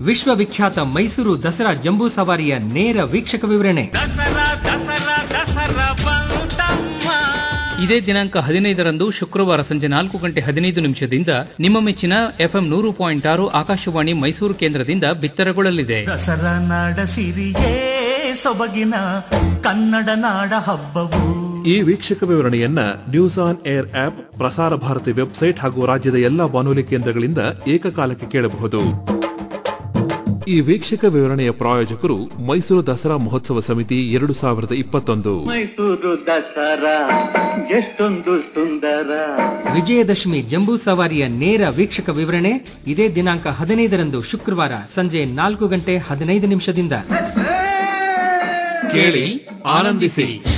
ವಿಶ್ವವಿಖ್ಯಾತ ಮೈಸೂರು ದಸರಾ ಜಂಬೂ ಸವಾರಿಯ ನೇರ ವೀಕ್ಷಕ ವಿವರಣೆ ದಸರಾ ದಸರಾ ದಸರಾ ಬಂತಮ್ಮ ಇದೇ ದಿನಾಂಕ ಹದಿನೈದರಂದು ಶುಕ್ರವಾರ ಸಂಜೆ ನಾಲ್ಕು ಗಂಟೆ ಹದಿನೈದು ನಿಮಿಷದಿಂದ ನಿಮ್ಮ ಮೆಚ್ಚಿನ ಎಫ್ಎಂ ನೂರು ಪಾಯಿಂಟ್ ಆರು ಆಕಾಶವಾಣಿ ಮೈಸೂರು ಕೇಂದ್ರದಿಂದ ಬಿತ್ತರಗೊಳ್ಳಲಿದೆ ದಸರಾ ನಾಡ ಸಿರಿಯೇ ಸೊಬಗಿನ ಕನ್ನಡ ನಾಡ ಹಬ್ಬವು ಈ ವೀಕ್ಷಕ ವಿವರಣೆಯನ್ನ news on air app Prasar Bharati website ಹಾಗೂ ರಾಜ್ಯದ ಎಲ್ಲಾ ಬಾನುಲಿ ಕೇಂದ್ರಗಳಿಂದ ಏಕಕಾಲಕ್ಕೆ ಕೇಳಬಹುದು ಈ ವೀಕ್ಷಕ ವಿವರಣೆಯ ಪ್ರಾಯೋಜಕರು ಮೈಸೂರು ದಸರಾ ಮಹೋತ್ಸವ ಸಮಿತಿ ಎರಡು ಸಾವಿರದ ಇಪ್ಪತ್ತೊಂದು ಮೈಸೂರು ದಸರಾ ಎಷ್ಟೊಂದು ಸುಂದರ ವಿಜಯದಶಮಿ ಜಂಬೂ ಸವಾರಿಯ ನೇರ ವೀಕ್ಷಕ ವಿವರಣೆ ಇದೇ ದಿನಾಂಕ ಹದಿನೈದರಂದು ಶುಕ್ರವಾರ ಸಂಜೆ ನಾಲ್ಕು ಗಂಟೆ ಹದಿನೈದು ನಿಮಿಷದಿಂದ ಕೇಳಿ ಆನಂದಿಸಿ